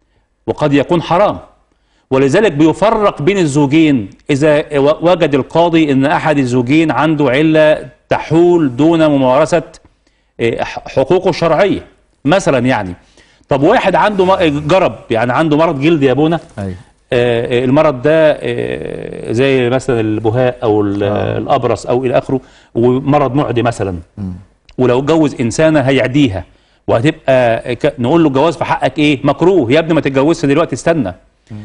وقد يكون حرام ولذلك بيفرق بين الزوجين إذا و- وجد القاضي أن أحد الزوجين عنده علة تحول دون ممارسة إيه، ح- حقوقه الشرعية مثلا يعني طب واحد عنده م- جرب يعني عنده مرض جلدي يا ابونا ايوه آه، آه، المرض ده آه، زي مثلا البهاء او ال- آه. الابرص او الى اخره ومرض معدي مثلا ولو اتجوز انسانه هيعديها وهتبقى ك- نقول له الجواز في حقك ايه مكروه يا ابني ما تتجوزش دلوقتي استنى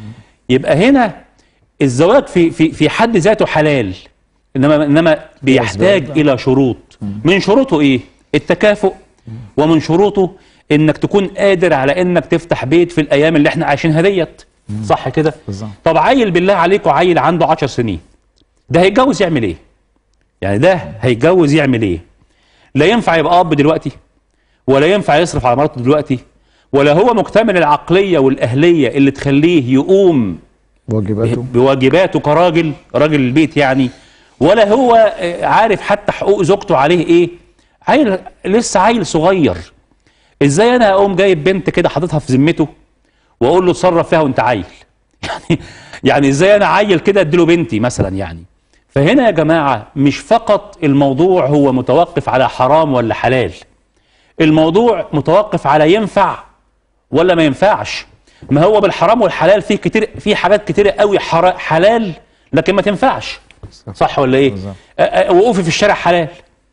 يبقى هنا الزواج في في في حد ذاته حلال انما انما بيحتاج الزواج الى شروط من شروطه ايه التكافؤ ومن شروطه انك تكون قادر على انك تفتح بيت في الايام اللي احنا عايشينها ديت صح كده بالظبط. طب عيل بالله عليكم عيل عنده 10 سنين ده هيتجوز يعمل ايه يعني ده هيتجوز يعمل ايه لا ينفع يبقى اب دلوقتي ولا ينفع يصرف على مراته دلوقتي ولا هو مكتمل العقليه والاهليه اللي تخليه يقوم واجباته بواجباته كراجل راجل البيت يعني ولا هو آه، عارف حتى حقوق زوجته عليه ايه عيل لسه عيل صغير ازاي انا اقوم جايب بنت كده حاططها في ذمته واقول له اتصرف فيها وانت عيل يعني يعني ازاي انا عيل كده اديله بنتي مثلا يعني فهنا يا جماعه مش فقط الموضوع هو متوقف على حرام ولا حلال الموضوع متوقف على ينفع ولا ما ينفعش ما هو بالحرام والحلال فيه كتير في حاجات كتير قوي حرا- حلال لكن ما تنفعش صح ولا ايه بالظبط. آه، آه، وقوفي في الشارع حلال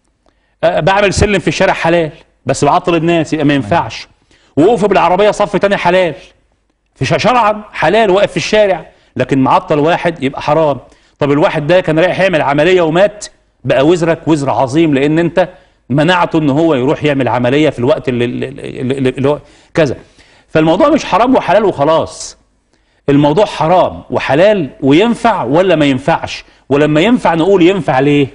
آه، بعمل سلم في الشارع حلال بس بعطل الناس يبقى ما ينفعش وقوفي بالعربيه صف تاني حلال في ش- شرعا حلال واقف في الشارع لكن معطل واحد يبقى حرام طب الواحد ده كان رايح يعمل عمليه ومات بقى وزرك وزر عظيم لان انت منعته ان هو يروح يعمل عمليه في الوقت اللي, اللي, اللي, اللي هو كذا فالموضوع مش حرام وحلال وخلاص الموضوع حرام وحلال وينفع ولا ما ينفعش ولما ينفع نقول ينفع ليه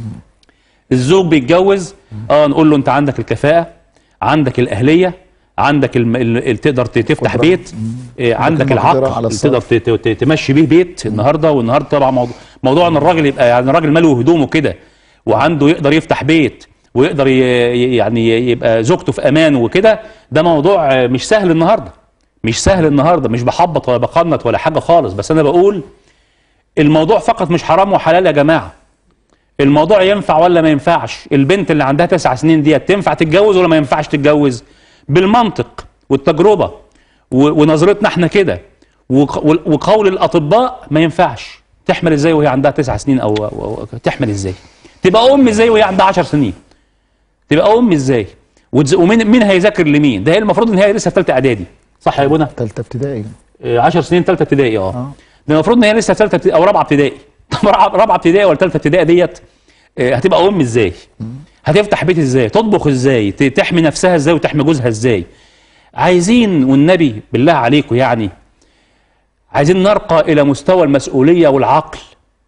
الزوج بيتجوز اه نقول له انت عندك الكفاءة عندك الأهلية عندك الم... ال- ال- تقدر ت- تفتح قدرة. بيت إيه عندك المقدرة العقل على اللي تقدر الصرف. ت- ت- تمشي بيه بيت النهارده والنهارده طبعا موضوع, موضوع ان الراجل يبقى يعني الراجل ماله هدومه كده وعنده يقدر يفتح بيت ويقدر ي- ي- يعني يبقى زوجته في امان وكده ده موضوع آه، مش سهل النهارده مش سهل النهارده مش بحبط ولا بقنط ولا حاجه خالص بس انا بقول الموضوع فقط مش حرام وحلال يا جماعه الموضوع ينفع ولا ما ينفعش البنت اللي عندها تسع سنين ديت تنفع تتجوز ولا ما ينفعش تتجوز بالمنطق والتجربة و- ونظرتنا احنا كده وق- وال- وقول الأطباء ما ينفعش تحمل ازاي وهي عندها تسع سنين أو, أو, أو تحمل ازاي تبقى أم ازاي وهي عندها عشر سنين تبقى أم ازاي وتز- ومين مين هيذاكر لمين ده هي المفروض ان هي لسه في ثالثه اعدادي صح يا ابونا ثالثه ابتدائي 10 سنين ثالثه ابتدائي اه آه. ده المفروض ان هي لسه ثالثه ابتدائي او رابعه ابتدائي طب رابعه رابعة ابتدائي ولا ثالثه ابتدائي ديت آه، هتبقى ام ازاي؟ هتفتح بيت ازاي؟ تطبخ ازاي؟ ت- تحمي نفسها ازاي وتحمي جوزها ازاي؟ عايزين والنبي بالله عليكم يعني عايزين نرقى الى مستوى المسؤوليه والعقل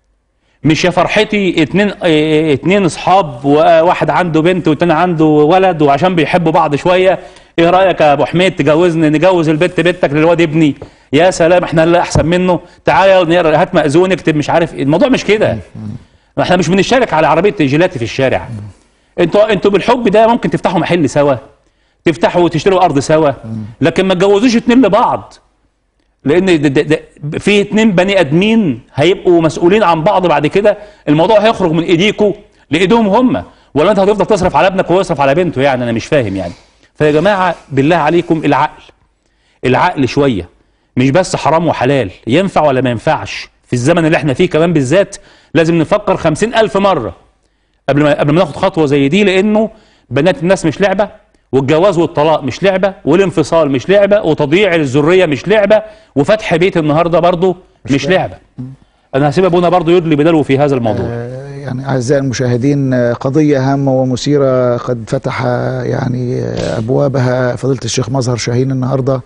مش يا فرحتي اتنين اه، اتنين اصحاب وواحد عنده بنت والتاني عنده ولد وعشان بيحبوا بعض شويه ايه رايك يا ابو حميد تجوزني نجوز البت بنتك للواد ابني يا سلام احنا اللي احسن منه تعالى نقرا هات مأذون اكتب مش عارف ايه الموضوع مش كده احنا مش بنشارك على عربيه جيلاتي في الشارع انتوا انتوا بالحب ده ممكن تفتحوا محل سوا تفتحوا وتشتروا ارض سوا لكن ما تجوزوش اتنين لبعض لان ده ده ده في اتنين بني ادمين هيبقوا مسؤولين عن بعض بعد كده الموضوع هيخرج من ايديكوا لايديهم هم ولا انت هتفضل تصرف على ابنك ويصرف على بنته يعني انا مش فاهم يعني فيا جماعه بالله عليكم العقل العقل شويه مش بس حرام وحلال ينفع ولا ما ينفعش في الزمن اللي احنا فيه كمان بالذات لازم نفكر خمسين ألف مرة قبل ما قبل ما ناخد خطوة زي دي لأنه بنات الناس مش لعبة والجواز والطلاق مش لعبة والانفصال مش لعبة وتضييع الذرية مش لعبة وفتح بيت النهاردة برضه مش, مش لعبة أنا هسيب أبونا برضه يدلي بدلو في هذا الموضوع آه، يعني أعزائي المشاهدين آه، قضية هامة ومثيرة قد فتح آه، يعني آه، أبوابها فضيلة الشيخ مظهر شاهين النهاردة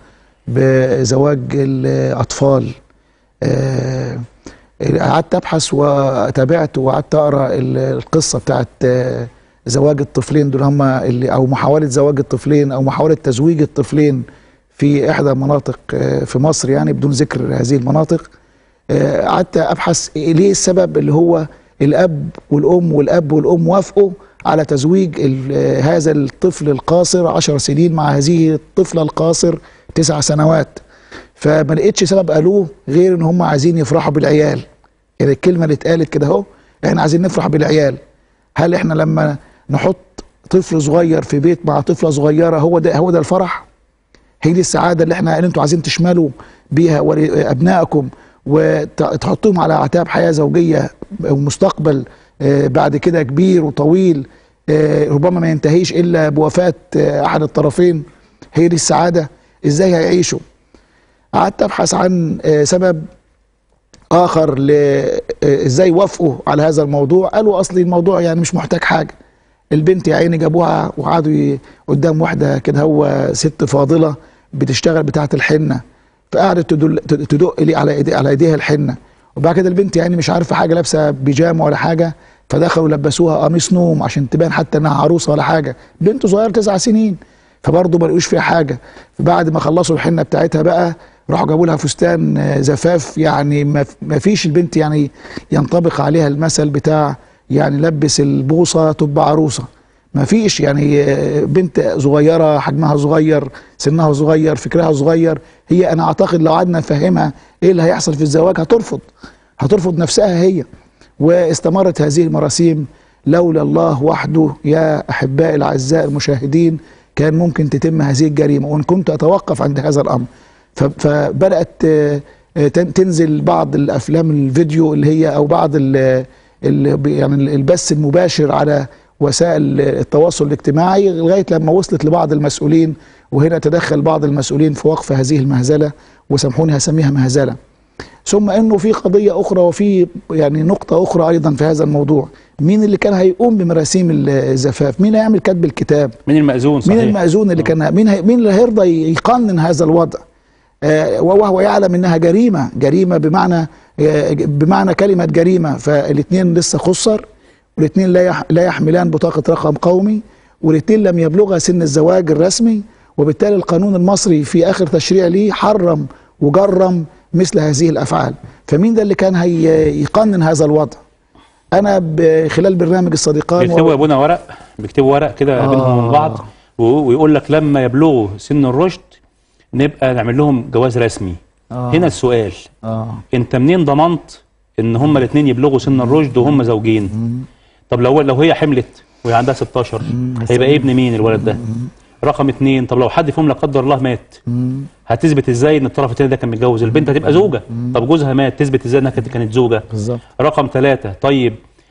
بزواج الأطفال آه، قعدت أبحث وتابعت وقعدت أقرأ ال- القصة بتاعت آه، زواج الطفلين دول هم اللي أو محاولة زواج الطفلين أو محاولة تزويج الطفلين في إحدى مناطق آه، في مصر يعني بدون ذكر هذه المناطق آه، قعدت ابحث ليه السبب اللي هو الاب والام والاب والام وافقوا على تزويج ال- آه، هذا الطفل القاصر عشر سنين مع هذه الطفله القاصر تسع سنوات فما لقيتش سبب قالوه غير ان هم عايزين يفرحوا بالعيال يعني الكلمه اللي اتقالت كده اهو احنا عايزين نفرح بالعيال هل احنا لما نحط طفل صغير في بيت مع طفله صغيره هو ده هو ده الفرح هي دي السعاده اللي احنا اللي انتوا عايزين تشملوا بيها ول- ابنائكم وتحطوهم على اعتاب حياه زوجيه ومستقبل آه، بعد كده كبير وطويل آه، ربما ما ينتهيش الا بوفاه آه، احد الطرفين هي دي السعاده ازاي هيعيشوا قعدت ابحث عن آه، سبب اخر ل آه، ازاي وافقوا على هذا الموضوع قالوا اصلي الموضوع يعني مش محتاج حاجه البنت يا عيني جابوها وقعدوا ي- قدام واحده كده هو ست فاضله بتشتغل بتاعه الحنه فقعدت تدل تدق لي على ايدي على ايديها الحنه وبعد كده البنت يعني مش عارفه حاجه لابسه بيجامه ولا حاجه فدخلوا لبسوها قميص نوم عشان تبان حتى انها عروسه ولا حاجه بنت صغيره تسع سنين فبرضه ما لقوش فيها حاجه فبعد ما خلصوا الحنه بتاعتها بقى راحوا جابوا لها فستان آه، زفاف يعني ما ف- ما فيش البنت يعني ينطبق عليها المثل بتاع يعني لبس البوصه تبقى عروسه ما فيش يعني آه، بنت صغيره حجمها صغير سنها صغير فكرها صغير هي انا اعتقد لو قعدنا نفهمها ايه اللي هيحصل في الزواج هترفض هترفض نفسها هي واستمرت هذه المراسيم لولا الله وحده يا احبائي الاعزاء المشاهدين كان ممكن تتم هذه الجريمه وان كنت اتوقف عند هذا الامر ف- فبدات آه، آه، تن- تنزل بعض الافلام الفيديو اللي هي او بعض ال- ال- يعني البث المباشر على وسائل التواصل الاجتماعي لغايه لما وصلت لبعض المسؤولين وهنا تدخل بعض المسؤولين في وقف هذه المهزله وسامحوني هسميها مهزله. ثم انه في قضيه اخرى وفي يعني نقطه اخرى ايضا في هذا الموضوع مين اللي كان هيقوم بمراسيم الزفاف مين هيعمل كتب الكتاب مين المأذون صحيح مين المأذون اللي كان مين هي مين اللي هيرضى يقنن هذا الوضع آه، وهو يعلم انها جريمه جريمه بمعنى آه، بمعنى كلمه جريمه فالاثنين لسه خسر والاثنين لا يح- لا يحملان بطاقه رقم قومي والاثنين لم يبلغا سن الزواج الرسمي وبالتالي القانون المصري في اخر تشريع ليه حرم وجرم مثل هذه الافعال فمين ده اللي كان هيقنن هذا الوضع انا ب- خلال برنامج الصديقان بيكتبوا يا ابونا ورق بيكتبوا ورق كده آه. بينهم وبين بعض و- ويقول لك لما يبلغوا سن الرشد نبقى نعمل لهم جواز رسمي آه. هنا السؤال اه انت منين ضمنت ان هما الاثنين يبلغوا سن الرشد وهم زوجين طب لو لو هي حملت وهي عندها 16 هيبقى ايه ابن مين الولد ده رقم اتنين طب لو حد فيهم لا قدر الله مات هتثبت ازاي ان الطرف الثاني ده كان متجوز البنت هتبقى زوجه طب جوزها مات تثبت ازاي انها كانت كانت زوجه بالظبط رقم ثلاثة طيب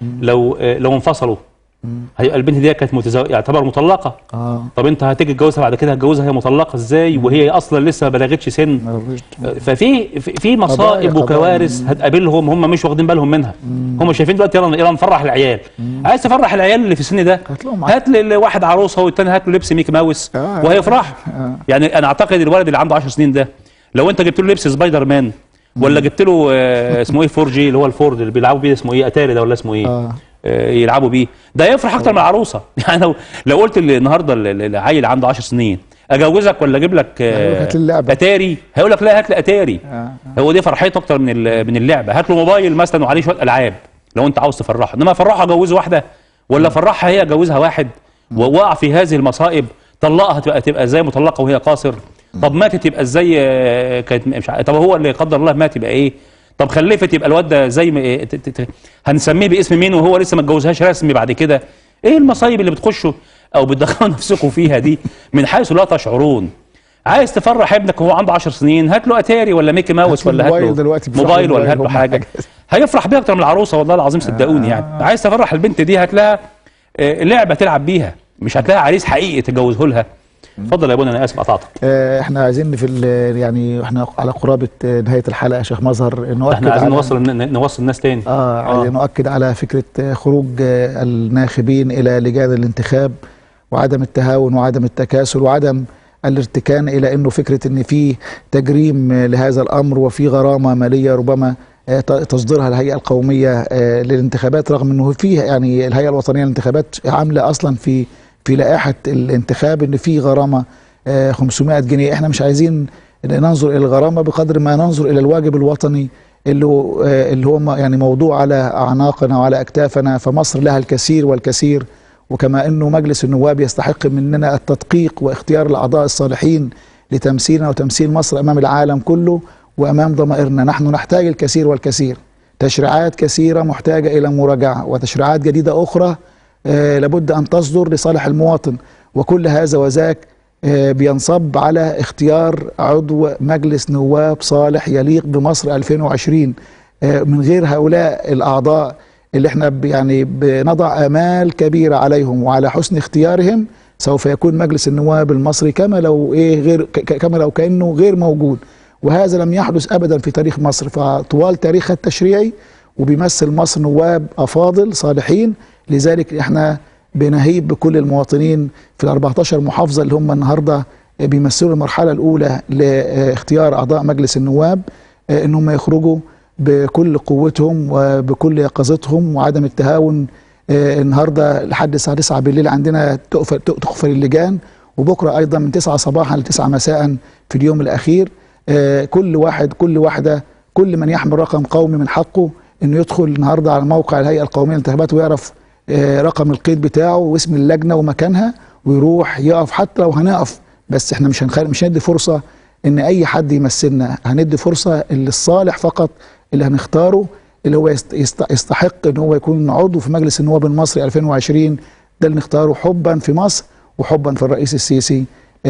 لو آه، لو انفصلوا هيبقى البنت دي كانت متزوجة يعتبر مطلقة اه طب انت هتيجي تتجوزها بعد كده هتجوزها هي مطلقة ازاي وهي اصلا لسه ما بلغتش سن الرشد. ففي في- في قضايا- مصائب قضايا. وكوارث هتقابلهم هم مش واخدين بالهم منها هم شايفين دلوقتي يلا يلا نفرح العيال عايز تفرح العيال اللي في السن ده هات لهم هات لي واحد عروسه والتاني هات له لبس ميكي ماوس آه. وهيفرحوا يعني انا اعتقد الولد اللي عنده 10 سنين ده لو انت جبت له لبس سبايدر مان ولا جبت له آه، اسمه ايه 4 جي اللي هو الفورد اللي بيلعبوا بيه اسمه ايه اتاري ده ولا اسمه ايه آه. آه، يلعبوا بيه ده يفرح اكتر من العروسه يعني لو لو قلت ال- النهارده ال- ال- العيل عنده 10 سنين اجوزك ولا اجيب لك هيقول لك هات لي اللعبة. اتاري هيقول لك لا هات لي اتاري آه. هو دي فرحته اكتر من ال- من اللعبه هات له موبايل مثلا وعليه شويه العاب لو انت عاوز تفرحه انما افرحه اجوزه واحده ولا افرحها هي اجوزها واحد ووقع في هذه المصائب طلقها تبقى تبقى ازاي مطلقه وهي قاصر طب ماتت يبقى ازاي آه، كانت مش عارف- طب هو اللي قدر الله مات يبقى ايه طب خلفت يبقى الواد ده زي ما إيه ت- ت- ت- هنسميه باسم مين وهو لسه ما اتجوزهاش رسمي بعد كده ايه المصايب اللي بتخشوا او بتدخلوا نفسكم فيها دي من حيث لا تشعرون عايز تفرح ابنك وهو عنده 10 سنين هات له اتاري ولا ميكي ماوس هات له ولا هات موبايل له دلوقتي بيفرحوا موبايل ولا موبايل هات له هم حاجه حاجة. هيفرح بيها اكتر من العروسه والله العظيم صدقوني يعني عايز تفرح البنت دي هات لها آه، لعبه تلعب بيها مش هتلاقي عريس حقيقي تجوزه لها اتفضل يا ابونا انا اسف قطعتك آه، احنا عايزين في ال- يعني احنا على قرابه آه، نهايه الحلقه يا شيخ مظهر نؤكد احنا عايزين على- نوصل الن- نوصل الناس تاني اه عايزين نؤكد على فكره آه، خروج آه، الناخبين الى لجان الانتخاب وعدم التهاون وعدم التكاسل وعدم الارتكان الى انه فكره ان في تجريم آه، لهذا الامر وفي غرامه ماليه ربما آه، ت- تصدرها الهيئه القوميه آه، للانتخابات رغم انه فيها يعني الهيئه الوطنيه للانتخابات عامله اصلا في في لائحه الانتخاب ان في غرامه آه، 500 جنيه احنا مش عايزين ننظر الى الغرامه بقدر ما ننظر الى الواجب الوطني اللي هو آه، اللي هو م- يعني موضوع على اعناقنا وعلى اكتافنا فمصر لها الكثير والكثير وكما انه مجلس النواب يستحق مننا التدقيق واختيار الاعضاء الصالحين لتمثيلنا وتمثيل مصر امام العالم كله وامام ضمائرنا نحن نحتاج الكثير والكثير تشريعات كثيره محتاجه الى مراجعه وتشريعات جديده اخرى آه، لابد ان تصدر لصالح المواطن وكل هذا وذاك آه، بينصب على اختيار عضو مجلس نواب صالح يليق بمصر 2020 آه، من غير هؤلاء الاعضاء اللي احنا ب- يعني بنضع امال كبيره عليهم وعلى حسن اختيارهم سوف يكون مجلس النواب المصري كما لو ايه غير ك- ك- كما لو كانه غير موجود وهذا لم يحدث ابدا في تاريخ مصر فطوال تاريخها التشريعي وبيمثل مصر نواب افاضل صالحين لذلك احنا بنهيب بكل المواطنين في ال 14 محافظه اللي هم النهارده بيمثلوا المرحله الاولى لاختيار اعضاء مجلس النواب آه، ان هم يخرجوا بكل قوتهم وبكل يقظتهم وعدم التهاون آه، النهارده لحد الساعه 9 بالليل عندنا تقفل تقفل اللجان وبكره ايضا من 9 صباحا ل 9 مساء في اليوم الاخير آه، كل واحد كل واحده كل من يحمل رقم قومي من حقه انه يدخل النهارده على موقع الهيئه القوميه للانتخابات ويعرف آه، رقم القيد بتاعه واسم اللجنه ومكانها ويروح يقف حتى لو هنقف بس احنا مش هنخل... مش هندي فرصه ان اي حد يمثلنا هندي فرصه اللي الصالح فقط اللي هنختاره اللي هو يست... يست... يستحق ان هو يكون عضو في مجلس النواب المصري 2020 ده اللي نختاره حبا في مصر وحبا في الرئيس السيسي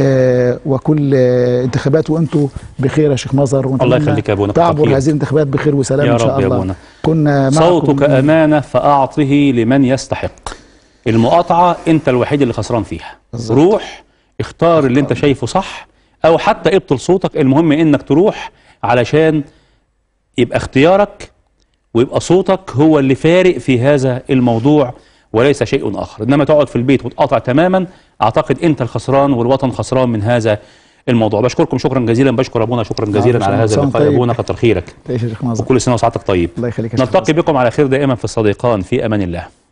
آه وكل آه انتخابات وانتم بخير يا شيخ مظهر ونتمنى الله يخليك يا أبونا، كتر تعبر خير. هذه الانتخابات بخير وسلام يا ان شاء رب يا الله أبونا. كنا معكم صوتك أمانة فأعطه لمن يستحق المقاطعة أنت الوحيد اللي خسران فيها بالظبط. روح اختار اللي أنت شايفه صح أو حتى ابطل صوتك المهم إنك تروح علشان يبقى اختيارك ويبقى صوتك هو اللي فارق في هذا الموضوع وليس شيء آخر إنما تقعد في البيت وتقاطع تماما أعتقد أنت الخسران والوطن خسران من هذا الموضوع بشكركم شكرا جزيلا بشكر أبونا شكرا جزيلا على هذا سلام اللقاء يا طيب. أبونا كتر خيرك تعيش يا شيخ مظهر وكل سنة وسعادتك طيب الله يخليك يا شيخ نلتقي بكم على خير دائما في الصديقان في امان الله